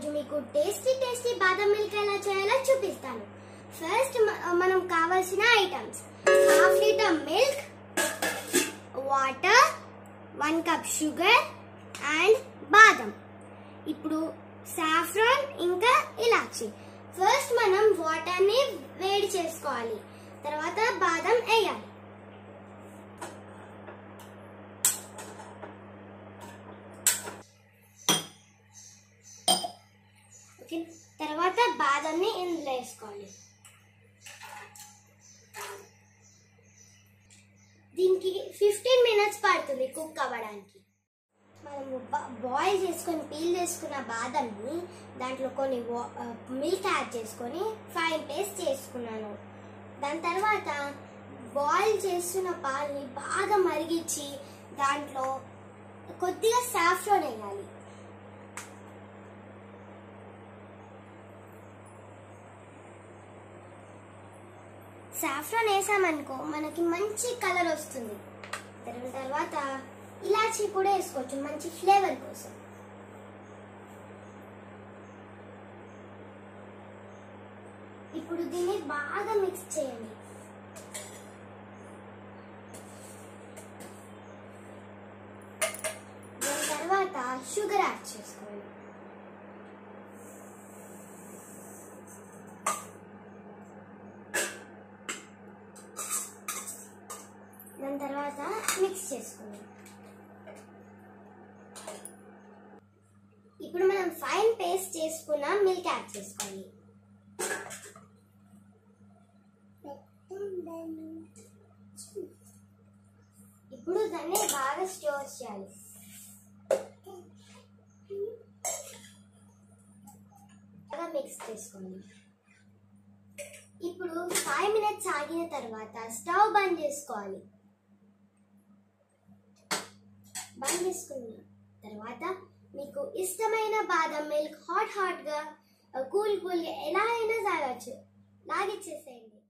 ఈరోజు మీకు tasty tasty బాదం మిల్క్ ఎలా చేయాలో చూపిస్తాను ఫస్ట్ మనం కావాల్సిన items half litre milk water one cup sugar and బాదం ఇప్పుడు సాఫ్రాన్ ఇంకా ఇలాచి ఫస్ట్ మనం వాటర్ని వేడి చేసుకోవాలి తర్వాత బాదం వేయాలి ఓకే తర్వాత బాదంని ఇందులో వేసుకోవాలి దీనికి ఫిఫ్టీన్ మినిట్స్ పడుతుంది కుక్ అవ్వడానికి మనము బాయిల్ చేసుకొని పీల్ చేసుకున్న బాదంని దాంట్లో కొన్ని మిల్క్ యాడ్ చేసుకొని ఫైన్ పేస్ట్ చేసుకున్నాను దాని తర్వాత బాయిల్ చేస్తున్న పాలని బాగా మరిగించి దాంట్లో కొద్దిగా సాఫ్రాన్ వేయాలి సాఫ్రాన్ వేసామనుకో మనకి మంచి కలర్ వస్తుంది దాని తర్వాత ఇలాచీ కూడా వేసుకోవచ్చు మంచి ఫ్లేవర్ కోసం ఇప్పుడు దీన్ని బాగా మిక్స్ చేయండి దాని తర్వాత షుగర్ యాడ్ చేసుకోండి దాని తర్వాత మిక్స్ చేసుకోండి ఇప్పుడు మనం ఫైన్ పేస్ట్ చేసుకున్న మిల్క్ యాడ్ చేసుకోండి ఇప్పుడు దాన్ని బాగా స్టోర్ చేయాలి బాగా మిక్స్ చేసుకోండి ఇప్పుడు ఫైవ్ మినిట్స్ ఆగిన తర్వాత స్టవ్ బంద్ చేసుకోవాలి బంద్ చేసుకున్న తర్వాత మీకు ఇష్టమైన బాదం మిల్క్ హాట్ హాట్గా కూల్ కూల్గా ఎలా అయినా తాగొచ్చు లాగిచ్చేసేయండి